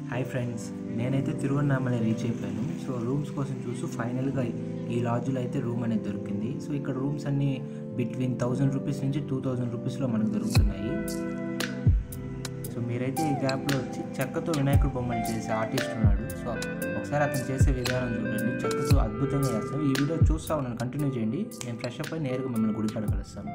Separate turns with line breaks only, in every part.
Hi friends నేనైతే Tiruvannamalai reach అయిపోయాను so rooms కోసం చూస్తూ ఫైనల్గా ఈ లాడ్జ్లో అయితే రూమ్ అనేది దొరికింది సో ఇక్కడ రూమ్స్ అన్నీ బిట్వీన్ థౌజండ్ రూపీస్ నుంచి టూ థౌజండ్ రూపీస్లో మనకు దొరుకుతున్నాయి సో మీరైతే ఈ గ్యాప్లో వచ్చి చెక్కతో వినాయకుడు బొమ్మలు చేసే ఆర్టిస్ట్ ఉన్నాడు సో ఒకసారి అతను చేసే విధానం చూడండి చెక్కతో అద్భుతంగా చేస్తాం ఈ వీడియో చూస్తా ఉన్నాను కంటిన్యూ చేయండి నేను ఫ్రెష్ అప్ అయి నేరుగా మిమ్మల్ని గుడికాడ కలుస్తాను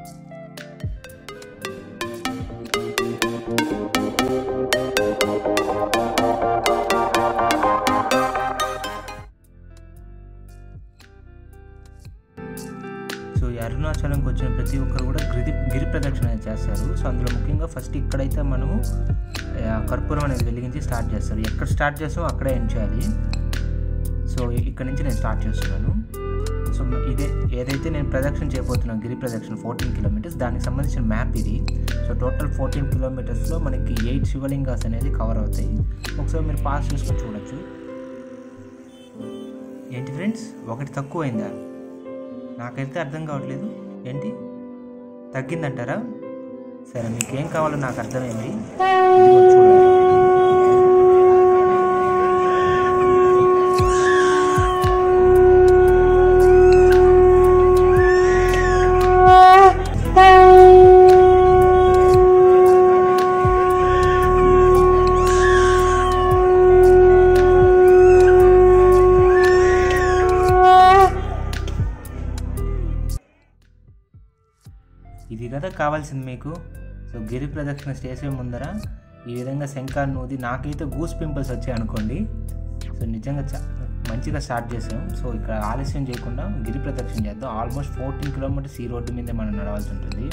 సో ఈ అరుణాచలంకి వచ్చిన ప్రతి ఒక్కరు కూడా గిరి గిరి ప్రదక్షిణ అనేది చేస్తారు సో అందులో ముఖ్యంగా ఫస్ట్ ఇక్కడైతే మనము ఆ, కర్పూరం అనేది వెలిగించి స్టార్ట్ చేస్తారు ఎక్కడ స్టార్ట్ చేస్తామో అక్కడే ఎండ్ చేయాలి సో ఇక్కడ నుంచి నేను స్టార్ట్ చేస్తున్నాను సో ఇదే ఏదైతే నేను ప్రదక్షిణ చేయబోతున్నాను గిరి ప్రదక్షిణ ఫోర్టీన్ కిలోమీటర్స్ దానికి సంబంధించిన మ్యాప్ ఇది సో టోటల్ ఫోర్టీన్ కిలోమీటర్స్లో మనకి ఎయిట్ శివలింగాస్ అనేది కవర్ అవుతాయి ఒకసారి మీరు పాస్ చేసుకొని చూడొచ్చు ఏంటి ఫ్రెండ్స్ ఒకటి తక్కువైందా నాకైతే అర్థం కావట్లేదు ఏంటి తగ్గిందంటారా సరే మీకేం కావాలో నాకు అర్థమైంది ఇదిగో చూడండి ఇది కదా కావాల్సింది మీకు సో గిరి ప్రదక్షిణ చేసే ముందర ఈ విధంగా శంఖాన్ని ఊది నాకైతే గూస్ పింపుల్స్ వచ్చాయి అనుకోండి సో నిజంగా చా మంచిగా స్టార్ట్ చేసాం సో ఇక్కడ ఆలస్యం చేయకుండా గిరి ప్రదక్షిణ చేద్దాం ఆల్మోస్ట్ ఫోర్టీన్ కిలోమీటర్స్ ఈ రోడ్డు మీదే మనం నడవాల్సి ఉంటుంది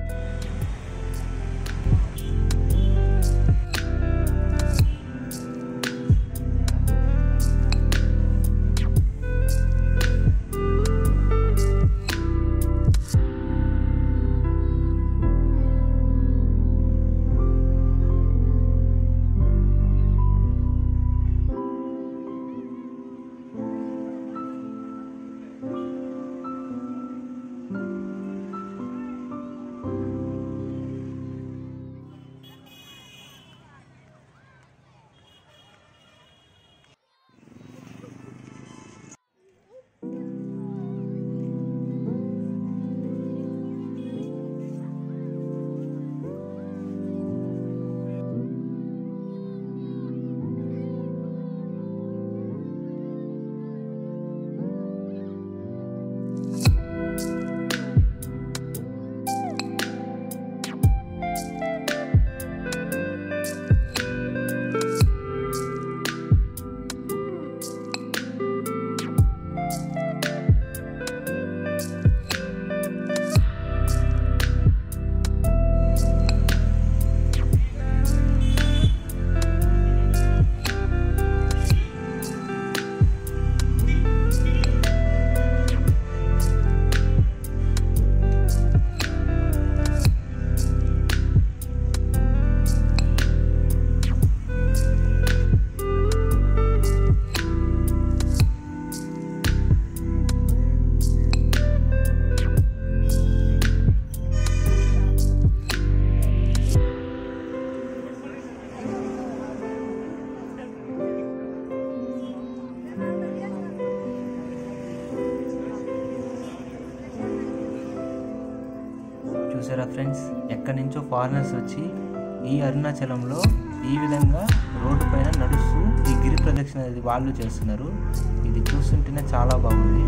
చూసారా ఫ్రెండ్స్ ఎక్కడి నుంచో ఫారినర్స్ వచ్చి ఈ అరుణాచలంలో ఈ విధంగా రోడ్డు పైన నడుస్తూ ఈ గిరి ప్రదక్షిణ అనేది వాళ్ళు చేస్తున్నారు ఇది చూస్తుంటేనే చాలా బాగుంది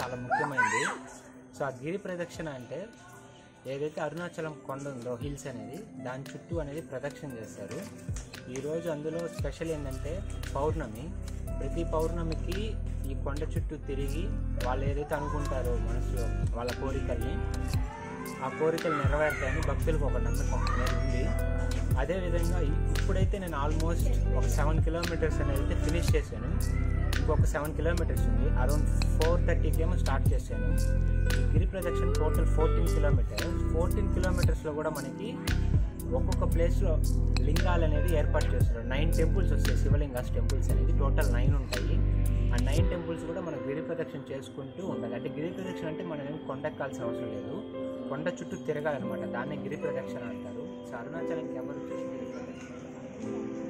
చాలా ముఖ్యమైనది సో ఆ గిరి ప్రదక్షిణ అంటే ఏదైతే అరుణాచలం కొండ ఉందో హిల్స్ అనేది దాని చుట్టూ అనేది ప్రదక్షిణ చేస్తారు ఈరోజు అందులో స్పెషల్ ఏంటంటే పౌర్ణమి ప్రతి పౌర్ణమికి ఈ కొండ చుట్టూ తిరిగి వాళ్ళు ఏదైతే అనుకుంటారో మనసులో వాళ్ళ కోరికల్ని ఆ కోరికలు నెరవేరుతాయని భక్తులకు ఒక నమ్మకం అనేది ఉంది అదేవిధంగా ఇ- ఇప్పుడైతే నేను ఆల్మోస్ట్ ఒక సెవెన్ కిలోమీటర్స్ అనేది అయితే ఫినిష్ చేశాను ఇంకొక సెవెన్ కిలోమీటర్స్ ఉంది అరౌండ్ ఫోర్ థర్టీకి ఏమో స్టార్ట్ చేశాను ఈ గిరి ప్రదక్షిణ టోటల్ ఫోర్టీన్ కిలోమీటర్స్ ఫోర్టీన్ కిలోమీటర్స్లో కూడా మనకి ఒక్కొక్క ప్లేస్లో లింగాలు అనేది ఏర్పాటు చేస్తారు నైన్ టెంపుల్స్ వస్తాయి శివలింగాస్ టెంపుల్స్ అనేది టోటల్ నైన్ ఉంటాయి ఆ నైన్ టెంపుల్స్ కూడా మనం గిరి ప్రదక్షిణ చేసుకుంటూ ఉండాలి అంటే గిరి ప్రదక్షిణ అంటే మనం ఏం కొండెక్కాల్సిన అవసరం లేదు కొండ చుట్టూ తిరగాలన్నమాట దాన్ని గిరి ప్రదక్షిణ అంటారు సో అరుణాచలంకి ఎవరు చేసి గిరి ప్రదక్షిణ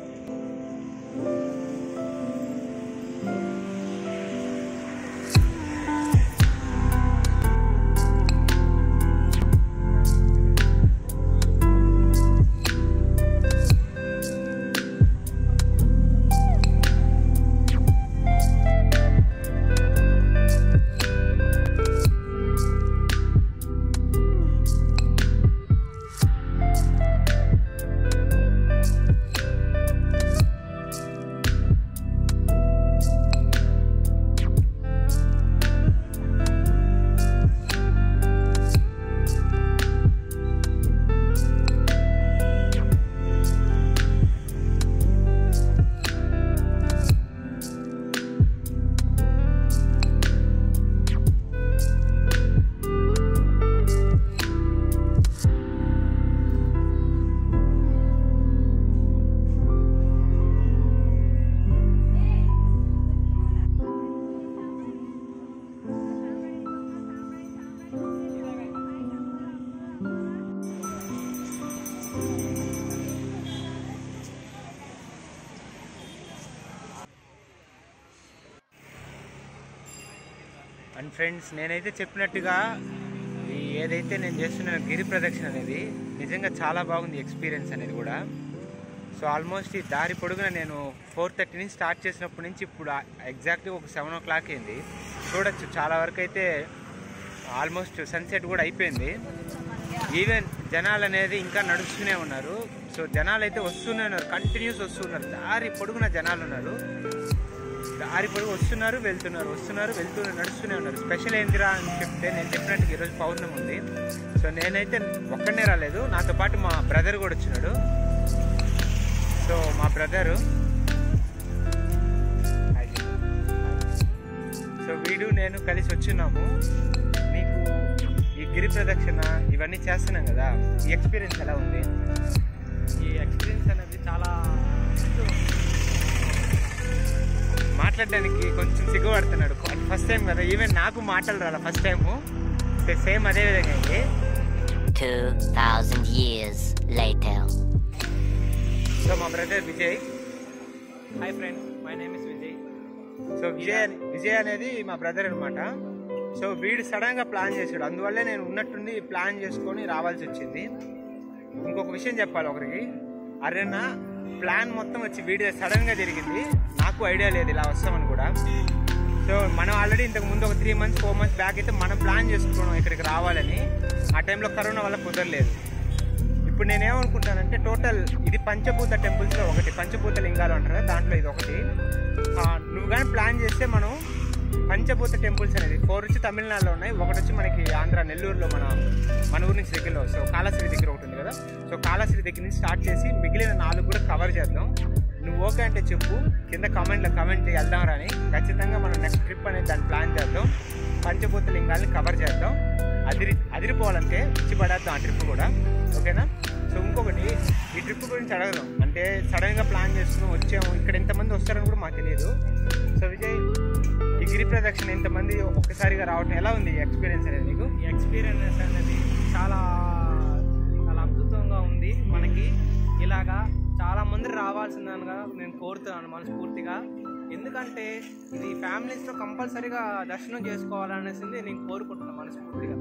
అండ్ ఫ్రెండ్స్ నేనైతే చెప్పినట్టుగా ఈ ఏదైతే నేను చేస్తున్న గిరి ప్రదక్షిణ అనేది నిజంగా చాలా బాగుంది ఎక్స్పీరియన్స్ అనేది కూడా సో ఆల్మోస్ట్ ఈ దారి పొడుగున నేను ఫోర్ థర్టీ నుంచి స్టార్ట్ చేసినప్పటి నుంచి ఇప్పుడు ఎగ్జాక్ట్గా ఒక సెవెన్ ఓ క్లాక్ అయింది చూడొచ్చు చాలా వరకు అయితే ఆల్మోస్ట్ సన్సెట్ కూడా అయిపోయింది ఈవెన్ జనాలు అనేది ఇంకా నడుస్తూనే ఉన్నారు సో జనాలు అయితే వస్తూనే ఉన్నారు కంటిన్యూస్ వస్తున్నారు దారి పొడుగున జనాలు ఉన్నారు దారి పొడుగు వస్తున్నారు వెళ్తున్నారు వస్తున్నారు వెళ్తున్నారు నడుస్తూనే ఉన్నారు స్పెషల్ ఏంటిరా అని చెప్తే నేను చెప్పినట్టు ఈరోజు పౌర్ణమి ఉంది సో నేనైతే ఒక్కడనే రాలేదు నాతో పాటు మా బ్రదర్ కూడా వచ్చినాడు సో మా బ్రదరు సో వీడు నేను కలిసి వచ్చినాము నీకు ఈ గిరి ప్రదక్షిణ ఇవన్నీ చేస్తున్నాం కదా ఈ ఎక్స్పీరియన్స్ ఎలా ఉంది
ఈ ఎక్స్పీరియన్స్ అనేది చాలా
మాట్లాడడానికి కొంచెం సిగ్గుపడుతున్నాడు ఫస్ట్ టైం కదా ఈవెన్ నాకు మాటలు రాలా ఫస్ట్ టైము సేమ్ అదే విధంగా అయింది
2,000 years later.
సో మా brother Vijay
hi friend my name is Vijay
so Vijay అని- విజయ్ అనేది మా బ్రదర్ అనమాట సో వీడు సడన్ గా ప్లాన్ చేశాడు అందువల్లే నేను ఉన్నట్టుండి ప్లాన్ చేసుకొని రావాల్సి వచ్చింది ఇంకొక విషయం చెప్పాలి ఒకరికి అరేనా ప్లాన్ మొత్తం వచ్చి వీడియో సడన్ గా జరిగింది నాకు ఐడియా లేదు ఇలా వస్తామని కూడా సో మనం ఆల్రెడీ ఇంతకు ముందు ఒక three months four months back అయితే మనం ప్లాన్ చేసుకున్నాం ఇక్కడికి రావాలని ఆ టైంలో కరోనా వల్ల కుదరలేదు ఇప్పుడు నేనేమనుకుంటానంటే టోటల్ ఇది పంచభూత టెంపుల్స్లో ఒకటి పంచభూత లింగాలు అంటారు కదా దాంట్లో ఇది ఒకటి ఆ, నువ్వు కానీ ప్లాన్ చేస్తే మనం పంచభూత టెంపుల్స్ అనేది ఫోర్ వచ్చి తమిళనాడులో ఉన్నాయి ఒకటి వచ్చి మనకి ఆంధ్ర నెల్లూరులో మన మన ఊరి నుంచి దగ్గరలో సో కాళశ్రీ దగ్గర ఒకటి ఉంది కదా సో కాళశ్రీ దగ్గర నుంచి స్టార్ట్ చేసి మిగిలిన నాలుగు కూడా కవర్ చేద్దాం నువ్వు ఓకే అంటే చెప్పు కింద కామెంట్లో కామెంట్ చేయి వెళ్దాం రాని ఖచ్చితంగా మనం నెక్స్ట్ ట్రిప్ అనేది దాన్ని ప్లాన్ చేద్దాం పంచభూత లింగాల్ని కవర్ చేద్దాం అదిరి అదిరిపోవాలంటే ఇచ్చి పడేద్దాం ఆ ట్రిప్ కూడా ఓకేనా సో ఇంకొకటి ఈ ట్రిప్ గురించి అడగదాం అంటే సడన్గా ప్లాన్ చేసుకుని వచ్చాము ఇక్కడ ఎంతమంది వస్తారని కూడా మాకు తెలియదు సో విజయ్ ఈ గిరి ప్రదక్షిణ ఎంతమంది ఒక్కసారిగా రావటం ఎలా ఉంది ఎక్స్పీరియన్స్ అనేది నీకు
ఈ ఎక్స్పీరియన్స్ అనేది చాలా చాలా అద్భుతంగా ఉంది మనకి ఇలాగా చాలా మంది రావాల్సిందనగా నేను కోరుతున్నాను మనస్ఫూర్తిగా ఎందుకంటే ఇది ఫ్యామిలీస్తో కంపల్సరీగా దర్శనం చేసుకోవాలనేసి నేను కోరుకుంటున్నాను మనస్ఫూర్తిగా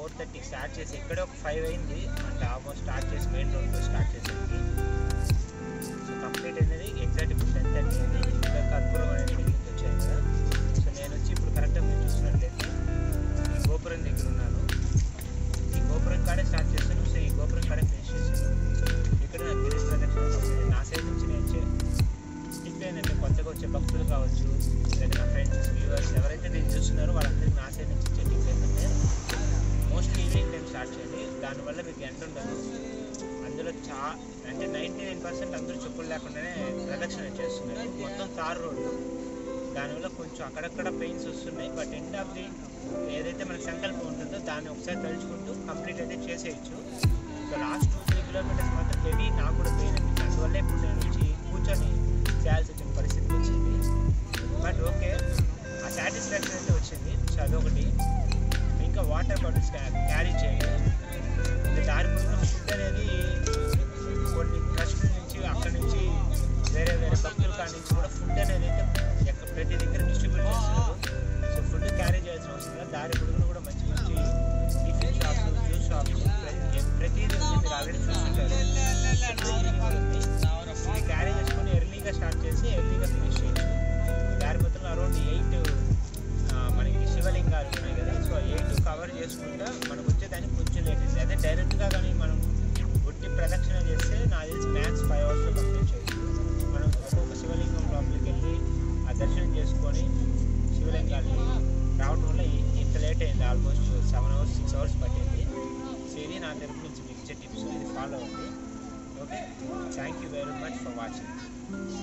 ఫోర్ థర్టీకి స్టార్ట్ చేసి ఇక్కడే ఒక ఫైవ్ అయింది అంటే ఆల్మోస్ట్ స్టార్ట్ చేసి మెయిన్ రోడ్లో స్టార్ట్ చేసేది సో కంప్లీట్ అనేది ఎగ్జాక్ట్ ఇప్పుడు టెన్ థర్టీ అయింది ఇంకా కర్పూరం అనేది వెలిగించి వచ్చాయి కదా సో నేను వచ్చి ఇప్పుడు కరెక్ట్గా మీరు చూసినట్లయితే ఈ గోపురం దగ్గర ఉన్నాను ఈ గోపురం కాడే స్టార్ట్ చేశాను సో ఈ గోపురం కాడే ఫినిష్ చేశాను ఇక్కడ నాకు గిరి ప్రదక్షిణ కంప్లీట్ నా సైడ్ నుంచి నేను చే టిప్ ఏంటంటే కొత్తగా వచ్చే భక్తులు కావచ్చు లేదా నా ఫ్రెండ్స్ వ్యూవర్స్ ఎవరైతే దీన్ని చూస్తున్నారో వాళ్ళందరికీ నా సైడ్ నుంచి ఇచ్చే టిప్ ఏంటంటే మోస్ట్లీ ఈవినింగ్ టైం స్టార్ట్ చేయండి దానివల్ల మీకు ఎండ ఉండదు అందులో చా అంటే నైంటీ నైన్ పర్సెంట్ అందరూ చెప్పులు లేకుండానే ప్రదక్షిణ చేస్తున్నారు మొత్తం తార్ రోడ్డు దానివల్ల కొంచెం అక్కడక్కడ పెయిన్స్ వస్తున్నాయి బట్ ఎండ్ ఆఫ్ ది ఏదైతే మనకి సంకల్పం ఉంటుందో దాన్ని ఒకసారి తలుచుకుంటూ కంప్లీట్ అయితే చేసేయచ్చు so last two three kilometres మాత్రం హెవీ నాకు కూడా పెయిన్ అనిపించింది అందువల్ల ఇప్పుడు నేను వచ్చి కూర్చొని చేయాల్సి వచ్చిన పరిస్థితి వచ్చింది బట్ ఓకే ఆ సాటిస్ఫాక్షన్ అయితే వచ్చింది సో అదొకటి ఇంకా వాటర్ బాటిల్స్ క్యారీ చేయండి ఇంకా దారి పొడుగున ఫుడ్ అనేది కొన్ని ట్రస్ట్ నుంచి అక్కడి నుంచి వేరే వేరే భక్తుల కాడి నుంచి కూడా ఫుడ్ అనేది అయితే ఎక్క ప్రతి దగ్గర డిస్ట్రిబ్యూట్ చేస్తున్నారు సో ఫుడ్ క్యారీ చేయాల్సిన అవసరం లేదు దారి పొడుగున కూడా మంచి మంచి టిఫిన్ షాప్స్ జ్యూస్ షాప్స్ ప్రతిదీ ఉంది మీరు ఆల్రెడీ చూస్తుంటారు సో ప్రతిదీ కూడా ఉంది ఇది క్యారీ చేసుకొని ఎర్లీగా స్టార్ట్ చేసి ఎర్లీగా ఫినిష్ చేయొచ్చు దారి మొత్తం అరౌండ్ ఎయిట్ మనకి శివలింగాలు ఉన్నాయి కదా సో ఎయిట్ కవర్ చేసుకుంటా మనకు వచ్చేదానికి కొంచెం లేట్ అయింది అదే డైరెక్ట్గా కానీ మనం ఒట్టి ప్రదక్షిణ చేస్తే నాకు తెలిసి మ్యాక్స్ ఫైవ్ అవర్స్లో కంప్లీట్ చేయొచ్చు మనం ఒక్కొక్క శివలింగం లోపలికి వెళ్ళి ఆ దర్శనం చేసుకొని శివలింగాన్ని రావడం వల్ల ఇ- ఇంత లేట్ అయింది almost seven hours six hours పట్టింది సో ఇది నా తరపు నుంచి మీకు ఇచ్చే టిప్స్ ఇది ఫాలో అవ్వండి okay thank you very much for watching